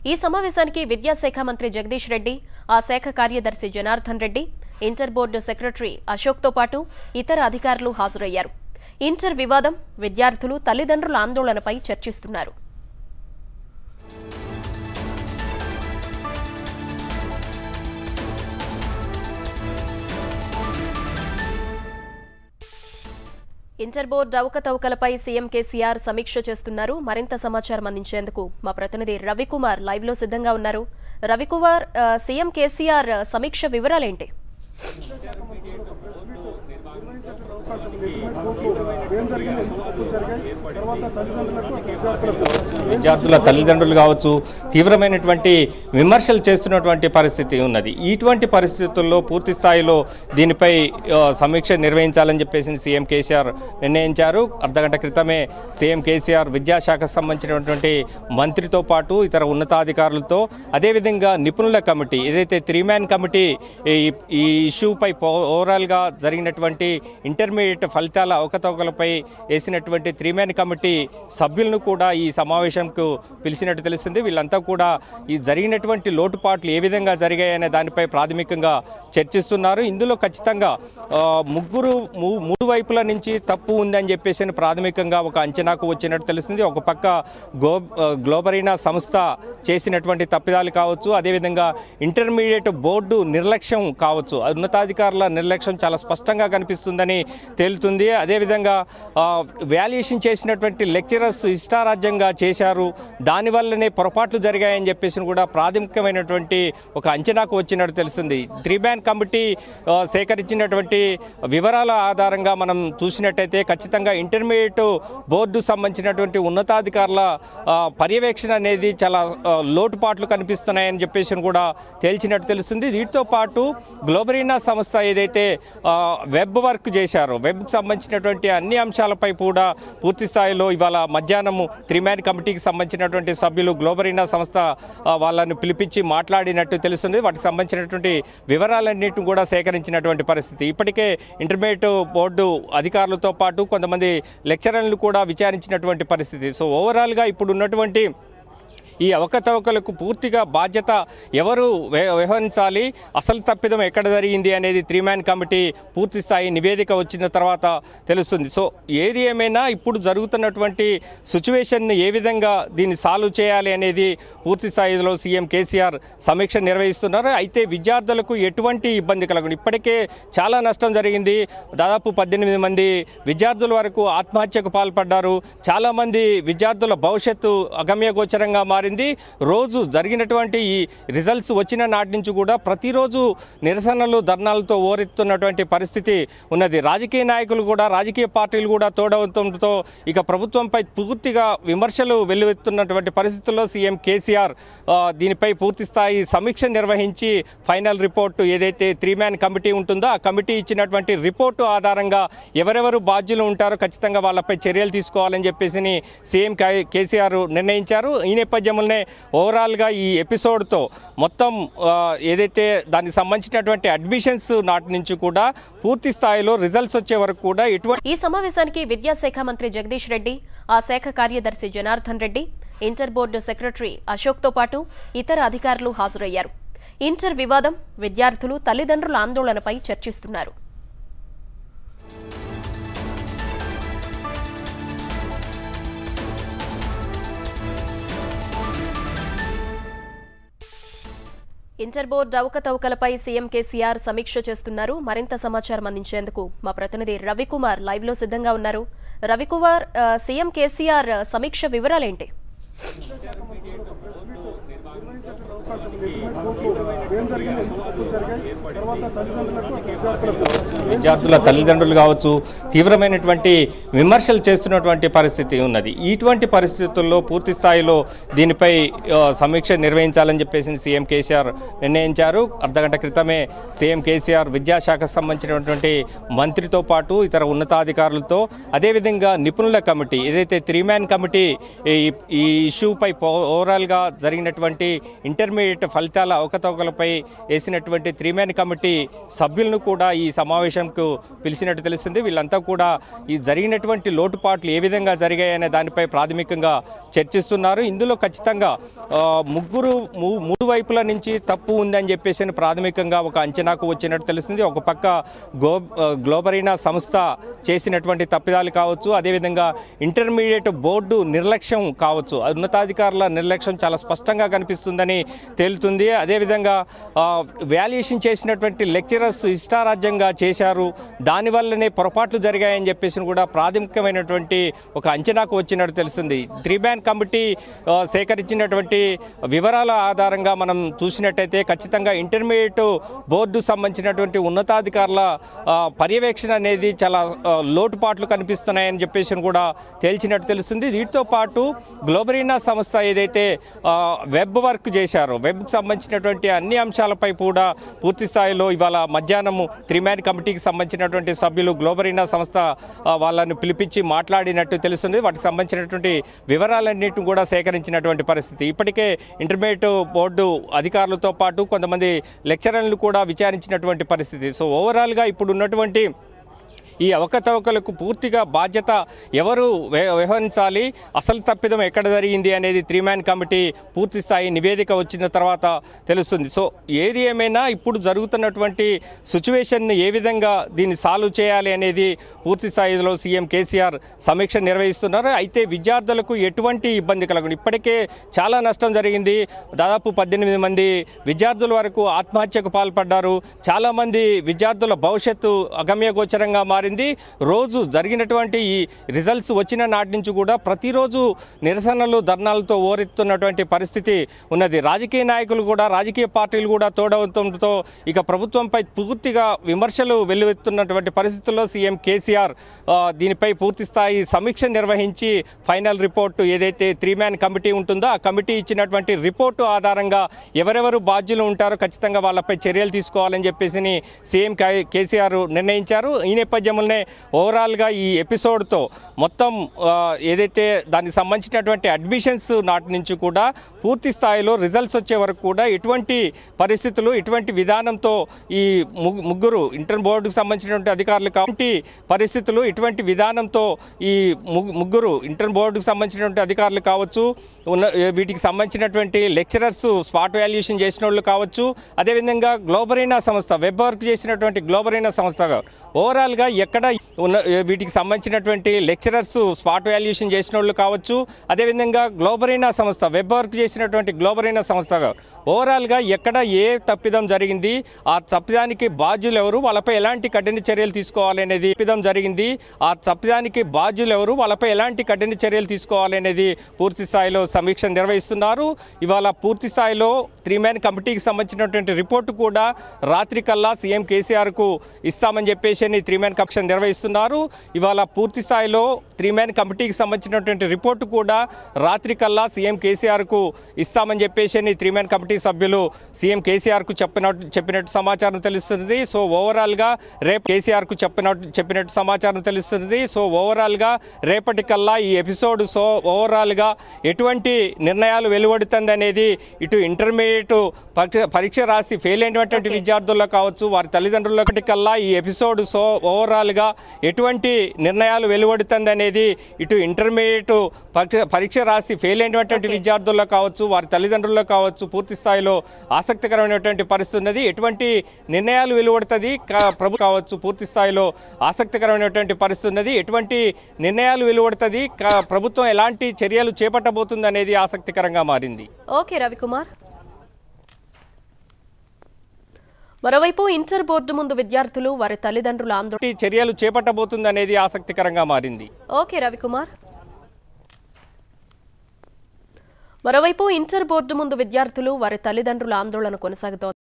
ఈ సమావేశానికి విద్యాశాఖ మంత్రి జగదీష్ రెడ్డి ఆ శాఖ కార్యదర్శి Janardhan Reddy inter board secretary అశోక్తో పాటు ఇతర అధికారులు హాజరయ్యారు ఇంటర్ వివాదం విద్యార్థులు తల్లిదండ్రుల ఆందోళనపై చర్చిస్తున్నారు ఇంటర్ బోర్డు అవకతవకలపై సీఎం కేసీఆర్ సమీక్ష చేస్తున్నారు మరింత సమాచారం అందించేందుకు మా ప్రతినిధి రవికుమార్ లైవ్ లో సిద్ధంగా ఉన్నారు రవికుమార్ ఆ, సీఎం కేసీఆర్ సమీక్ష వివరాలేంటి ఏం జరిగింది ఎందుకు తప్పులు జరిగాయి తర్వాత తల్లిదండ్రులకు విద్యార్థులకు విద్యార్థుల తల్లిదండ్రులు కావచ్చు తీవ్రమైనటువంటి విమర్శలు చేస్తున్నటువంటి పరిస్థితి ఉన్నది ఇటువంటి పరిస్థితుల్లో పూర్తి స్థాయిలో దీనిపై ఆ, సమీక్ష నిర్వహించాలని చెప్పేసి సీఎం కేసీఆర్ నిర్ణయించారు అర్ధగంట క్రితమే సీఎం కేసీఆర్ విద్యాశాఖకు సంబంధించినటువంటి మంత్రితో పాటు ఇతర ఉన్నతాధికారులతో అదేవిధంగా నిపుణుల కమిటీ ఏదైతే త్రీ మ్యాన్ కమిటీ ఈ ఈ ఇష్యూపై పో- ఓవరాల్గా జరిగినటువంటి ఇంటర్మీడియట్ ఫలితాల అవకతవకలపై వేసినటువంటి త్రీ మ్యాన్ కమిటీ సభ్యులను కూడా ఈ సమావేశంకు పిలిచినట్టు తెలుస్తుంది వీళ్ళంతా కూడా ఈ జరిగినటువంటి లోటుపాట్లు ఏ విధంగా జరిగాయనే దానిపై ప్రాథమికంగా చర్చిస్తున్నారు ఇందులో ఖచ్చితంగా ఆ, ముగ్గురు ము- మూడు వైపుల నుంచి తప్పు ఉందని చెప్పేసి ప్రాథమికంగా ఒక అంచనాకు వచ్చినట్టు తెలుస్తుంది ఒక పక్క గో ఆ, గ్లోబరీనా సంస్థ చేసినటువంటి తప్పిదాలు కావచ్చు అదేవిధంగా ఇంటర్మీడియట్ బోర్డు నిర్లక్ష్యం కావచ్చు ఉన్నతాధికారుల నిర్లక్ష్యం చాలా స్పష్టంగా కనిపిస్తుందని తేలుతుంది అదేవిధంగా వాల్యుయేషన్ చేసినటువంటి లెక్చరర్స్ ఇష్టారాజ్యంగా చేశారు దానివల్లనే పొరపాట్లు జరిగాయని చెప్పేసి కూడా ప్రాథమికమైనటువంటి ఒక అంచనాకు వచ్చినట్టు తెలుస్తుంది త్రీ బ్యాన్ కమిటీ ఆ, సేకరించినటువంటి వివరాల ఆధారంగా మనం చూసినట్టయితే ఖచ్చితంగా ఇంటర్మీడియట్ బోర్డు సంబంధించినటువంటి ఉన్నతాధికారుల ఆ, పర్యవేక్షణ అనేది చాలా ఆ, లోటుపాట్లు కనిపిస్తున్నాయని చెప్పేసి కూడా తేల్చినట్టు తెలుస్తుంది వీటితో పాటు గ్లోబరీనా సంస్థ ఏదైతే ఆ, వెబ్ వర్క్ చేశారో వెబ్కి సంబంధించినటువంటి అన్ని అంశాలపై కూడా పూర్తి స్థాయిలో ఇవాళ మధ్యాహ్నము త్రిమ్యాన్ కమిటీకి సంబంధించినటువంటి సభ్యులు గ్లోబరీనా సంస్థ ఆ, వాళ్ళను పిలిపించి మాట్లాడినట్టు తెలుస్తుంది వాటికి సంబంధించినటువంటి వివరాలన్నింటిని కూడా సేకరించినటువంటి పరిస్థితి ఇప్పటికే ఇంటర్మీడియట్ బోర్డు అధికారులతో పాటు కొంతమంది లెక్చరర్లు కూడా విచారించినటువంటి పరిస్థితి సో ఓవరాల్గా ఇప్పుడు ఉన్నటువంటి ఈ అవకతవకలకు పూర్తిగా బాధ్యత ఎవరు వ్య- వ్యవహరించాలి అసలు తప్పిదం ఎక్కడ జరిగింది అనేది త్రీ మ్యాన్ కమిటీ పూర్తి స్థాయి నివేదిక వచ్చిన తర్వాత తెలుస్తుంది సో ఏది ఏమైనా ఇప్పుడు జరుగుతున్నటువంటి సిచ్యువేషన్ని ఏ విధంగా దీన్ని సాల్వ్ చేయాలి అనేది పూర్తి స్థాయిలో సీఎం కేసీఆర్ సమీక్ష నిర్వహిస్తున్నారు అయితే విద్యార్థులకు ఎటువంటి ఇబ్బంది కలగదు ఇప్పటికే చాలా నష్టం జరిగింది దాదాపు పద్దెనిమిది మంది విద్యార్థుల వరకు ఆత్మహత్యకు పాల్పడ్డారు చాలామంది విద్యార్థుల భవిష్యత్తు అగమ్యగోచరంగా మారింది రోజు జరిగినటువంటి ఈ రిజల్ట్స్ వచ్చిన నాటి నుంచి కూడా ప్రతిరోజు నిరసనలు ధర్నాలతో ఓరెత్తున్నటువంటి పరిస్థితి ఉన్నది రాజకీయ నాయకులు కూడా రాజకీయ పార్టీలు కూడా తోడవడంతో ఇక ప్రభుత్వంపై పూర్తిగా విమర్శలు వెల్లువెత్తున్నటువంటి పరిస్థితుల్లో సీఎం కేసీఆర్ ఆ, దీనిపై పూర్తి స్థాయి సమీక్ష నిర్వహించి ఫైనల్ రిపోర్టు ఏదైతే త్రీ మ్యాన్ కమిటీ ఉంటుందో ఆ కమిటీ ఇచ్చినటువంటి రిపోర్టు ఆధారంగా ఎవరెవరు బాధ్యులు ఉంటారో ఖచ్చితంగా వాళ్ళపై చర్యలు తీసుకోవాలని చెప్పేసి సీఎం కే- కేసీఆర్ నిర్ణయించారు ఈ నేపథ్యంలోనే ఓవరాల్గా ఈ ఎపిసోడ్తో మొత్తం ఆ, ఏదైతే దానికి సంబంధించినటువంటి అడ్మిషన్స్ నాటి నుంచి కూడా పూర్తి స్థాయిలో రిజల్ట్స్ వచ్చే వరకు కూడా ఎటువంటి ఈ సమావేశానికి విద్యాశాఖ మంత్రి జగదీష్ రెడ్డి ఆ శాఖ కార్యదర్శి Janardhan Reddy inter board secretary అశోక్తో పాటు ఇతర అధికారులు హాజరయ్యారు ఇంటర్ వివాదం విద్యార్థులు తల్లిదండ్రుల ఆందోళనపై చర్చిస్తున్నారు ఇంటర్ బోర్డు అవకతవకలపై సీఎం కేసీఆర్ సమీక్ష చేస్తున్నారు మరింత సమాచారం అందించేందుకు మా ప్రతినిధి రవికుమార్ లైవ్ లో సిద్ధంగా ఉన్నారు రవికుమార్ ఆ, సీఎం కేసీఆర్ సమీక్ష వివరాలేంటి అవకాశం ఉంది ఏం జరిగింది ఎందుకు తప్పులు జరిగాయి తర్వాత తల్లిదండ్రులకు విద్యార్థులకు విద్యార్థుల తల్లిదండ్రులు కావచ్చు తీవ్రమైనటువంటి విమర్శలు చేస్తున్నటువంటి పరిస్థితి ఉన్నది ఇటువంటి పరిస్థితుల్లో పూర్తి స్థాయిలో దీనిపై ఆ, సమీక్ష నిర్వహించాలని చెప్పేసి సీఎం కేసీఆర్ నిర్ణయించారు అర్ధగంట క్రితమే సీఎం కేసీఆర్ విద్యాశాఖకు సంబంధించినటువంటి మంత్రితో పాటు ఇతర ఉన్నతాధికారులతో అదేవిధంగా నిపుణుల కమిటీ ఏదైతే త్రీ మ్యాన్ కమిటీ ఈ ఈ ఇష్యూపై పో- ఓవరాల్గా జరిగినటువంటి ఇంటర్మీడియట్ ఫలితాల అవకతవకలపై వేసినటువంటి త్రీ మ్యాన్ కమిటీ సభ్యులను కూడా ఈ సమావేశంకు మీటింగ్కు పిలిచినట్టు తెలుస్తుంది వీళ్ళంతా కూడా ఈ జరిగినటువంటి లోటుపాట్లు ఏ విధంగా జరిగాయనే దానిపై ప్రాథమికంగా చర్చిస్తున్నారు ఇందులో ఖచ్చితంగా ఆ, ముగ్గురు ము- మూడు వైపుల నుంచి తప్పు ఉందని చెప్పేసి అని ప్రాథమికంగా ఒక అంచనాకు వచ్చినట్టు తెలుస్తుంది ఒక పక్క గో ఆ, గ్లోబరీనా సంస్థ చేసినటువంటి తప్పిదాలు కావచ్చు అదేవిధంగా ఇంటర్మీడియట్ బోర్డు నిర్లక్ష్యం కావచ్చు ఉన్నతాధికారుల నిర్లక్ష్యం చాలా స్పష్టంగా కనిపిస్తుందని తేలుతుంది అదేవిధంగా వాల్యుయేషన్ చేసినటువంటి లెక్చరర్స్ ఇష్టారాజ్యంగా చేశారు దానివల్లనే పొరపాట్లు జరిగాయని చెప్పేసి కూడా ప్రాథమికమైనటువంటి ఒక అంచనాకు వచ్చినట్టు తెలుస్తుంది త్రీ బ్యాన్ కమిటీ ఆ, సేకరించినటువంటి వివరాల ఆధారంగా మనం చూసినట్టయితే ఖచ్చితంగా ఇంటర్మీడియట్ బోర్డు సంబంధించినటువంటి ఉన్నతాధికారుల ఆ, పర్యవేక్షణ అనేది చాలా ఆ, లోటుపాట్లు కనిపిస్తున్నాయని చెప్పేసి కూడా తేల్చినట్టు తెలుస్తుంది వీటితో పాటు గ్లోబరీనా సంస్థ ఏదైతే ఆ, వెబ్ వర్క్ చేశారో వెబ్కి సంబంధించినటువంటి అన్ని అంశాలపై కూడా పూర్తి స్థాయిలో ఇవాళ మధ్యాహ్నము త్రిమ్యాన్ కమిటీకి సంబంధించినటువంటి సభ్యులు గ్లోబరీనా సంస్థ ఆ, వాళ్ళను పిలిపించి మాట్లాడినట్టు తెలుస్తుంది వాటికి సంబంధించినటువంటి వివరాలన్నింటిని కూడా సేకరించినటువంటి పరిస్థితి ఇప్పటికే ఇంటర్మీడియట్ బోర్డు అధికారులతో పాటు కొంతమంది లెక్చరర్లు కూడా విచారించినటువంటి పరిస్థితి సో ఓవరాల్గా ఇప్పుడు ఉన్నటువంటి ఈ అవకతవకలకు పూర్తిగా బాధ్యత ఎవరు వ్య- వ్యవహరించాలి అసలు తప్పిదం ఎక్కడ జరిగింది అనేది త్రీ మ్యాన్ కమిటీ పూర్తి స్థాయి నివేదిక వచ్చిన తర్వాత తెలుస్తుంది సో ఏది ఏమైనా ఇప్పుడు జరుగుతున్నటువంటి సిచ్యువేషన్ని ఏ విధంగా దీన్ని సాల్వ్ చేయాలి అనేది పూర్తి స్థాయిలో సీఎం కేసీఆర్ సమీక్ష నిర్వహిస్తున్నారు అయితే విద్యార్థులకు ఎటువంటి ఇబ్బంది కలగదు ఇప్పటికే చాలా నష్టం జరిగింది దాదాపు పద్దెనిమిది మంది విద్యార్థుల వరకు ఆత్మహత్యకు పాల్పడ్డారు చాలామంది విద్యార్థుల భవిష్యత్తు అగమ్యగోచరంగా మారింది రోజు జరిగినటువంటి ఈ రిజల్ట్స్ వచ్చిన నాటి నుంచి కూడా ప్రతిరోజు నిరసనలు ధర్నాలతో ఓరెత్తున్నటువంటి పరిస్థితి ఉన్నది రాజకీయ నాయకులు కూడా రాజకీయ పార్టీలు కూడా తోడవడంతో ఇక ప్రభుత్వంపై పూర్తిగా విమర్శలు వెల్లువెత్తున్నటువంటి పరిస్థితుల్లో సీఎం కేసీఆర్ ఆ, దీనిపై పూర్తి స్థాయి సమీక్ష నిర్వహించి ఫైనల్ రిపోర్టు ఏదైతే త్రీ మ్యాన్ కమిటీ ఉంటుందో ఆ కమిటీ ఇచ్చినటువంటి రిపోర్టు ఆధారంగా ఎవరెవరు బాధ్యులు ఉంటారో ఖచ్చితంగా వాళ్ళపై చర్యలు తీసుకోవాలని చెప్పేసి సీఎం కే- కేసీఆర్ నిర్ణయించారు ఈ నేపథ్యంలోనే ఓవరాల్గా ఈ ఎపిసోడ్తో మొత్తం ఆ, ఏదైతే దానికి సంబంధించినటువంటి అడ్మిషన్స్ నాటి నుంచి కూడా పూర్తి స్థాయిలో రిజల్ట్స్ వచ్చే వరకు కూడా ఎటువంటి పరిస్థితులు ఎటువంటి విధానంతో ఈ ముగ్గు- ముగ్గురు ఇంటర్ బోర్డుకు సంబంధించినటువంటి అధికారులు కాబట్టి పరిస్థితులు ఎటువంటి విధానంతో ఈ ముగ్గు- ముగ్గురు ఇంటర్ బోర్డుకు సంబంధించినటువంటి అధికారులు కావచ్చు ఉన్న వీటికి సంబంధించినటువంటి లెక్చరర్స్ స్పాట్ వాల్యుయేషన్ చేసిన వాళ్ళు కావచ్చు అదేవిధంగా గ్లోబరీనా సంస్థ వెబ్ వర్క్ చేసినటువంటి గ్లోబరీనా సంస్థ ఓవరాల్గా ఎక్కడ ఉన్న వీటికి సంబంధించినటువంటి లెక్చరర్స్ స్పాట్ వాల్యుయేషన్ చేసిన వాళ్ళు కావచ్చు అదేవిధంగా గ్లోబరీనా సంస్థ వెబ్ వర్క్ చేసినటువంటి గ్లోబరీనా సంస్థ ఓవరాల్గా ఎక్కడ ఏ తప్పిదం జరిగింది ఆ తప్పిదానికి బాధ్యులు ఎవరు వాళ్ళపై ఎలాంటి కఠిన చర్యలు తీసుకోవాలి అనేది తప్పిదం జరిగింది ఆ తప్పిదానికి బాధ్యులు ఎవరు వాళ్ళపై ఎలాంటి కఠిన చర్యలు తీసుకోవాలి అనేది పూర్తి స్థాయిలో సమీక్ష నిర్వహిస్తున్నారు ఇవాళ పూర్తి స్థాయిలో త్రీ మ్యాన్ కమిటీకి సంబంధించినటువంటి రిపోర్టు కూడా రాత్రి కల్లా సీఎం కేసీఆర్కు ఇస్తామని చెప్పేసి త్రీ మ్యాన్ కమిషన్ నిర్వహిస్తున్నారు ఇవాళ పూర్తి స్థాయిలో త్రీ మ్యాన్ కమిటీకి సంబంధించినటువంటి రిపోర్టు కూడా రాత్రి కల్లా సీఎం కేసీఆర్కు ఇస్తామని చెప్పేసి త్రీ మ్యాన్ కమిటీ సభ్యులు సీఎం కేసీఆర్కు చెప్పినట్టు చెప్పినట్టు సమాచారం తెలుస్తుంది సో ఓవరాల్గా రేపు కేసీఆర్కు చెప్పినట్టు చెప్పినట్టు సమాచారం తెలుస్తుంది సో ఓవరాల్గా రేపటి కల్లా ఈ ఎపిసోడ్ సో ఓవరాల్గా ఎటువంటి నిర్ణయాలు వెలువడుతుంది అనేది ఇటు ఇంటర్మీడియట్ పరీక్ష పరీక్ష రాసి ఫెయిల్ అయినటువంటి Okay. విద్యార్థుల్లో కావచ్చు వారి తల్లిదండ్రులకి కల్లా ఈ ఎపిసోడ్ సో ఓవరాల్గా ఎటువంటి నిర్ణయాలు వెలువడుతుంది అనేది ఇటు ఇంటర్మీడియట్ పరీక్ష పరీక్ష రాసి ఫెయిల్ అయినటువంటి Okay. విద్యార్థుల్లో కావచ్చు వారి తల్లిదండ్రుల్లో కావచ్చు పూర్తి స్థాయిలో ఆసక్తికరమైనటువంటి పరిస్థితి ఉన్నది ఎటువంటి నిర్ణయాలు వెలువడుతుంది కా- ప్రభు కావచ్చు పూర్తి స్థాయిలో ఆసక్తికరమైనటువంటి పరిస్థితి ఉన్నది ఎటువంటి నిర్ణయాలు వెలువడుతుంది కా- ప్రభుత్వం ఎలాంటి చర్యలు చేపట్టబోతుంది అనేది ఆసక్తికరంగా మారింది ఓకే రవికుమార్ మరోవైపు ఇంటర్ బోర్డు ముందు విద్యార్థులు వారి తల్లిదండ్రుల ఆందోళన ఎలాంటి చర్యలు చేపట్టబోతుంది అనేది ఆసక్తికరంగా మారింది ఓకే రవికుమార్ మరోవైపు ఇంటర్ బోర్డు ముందు విద్యార్థులు వారి తల్లిదండ్రుల ఆందోళన కొనసాగుతోంది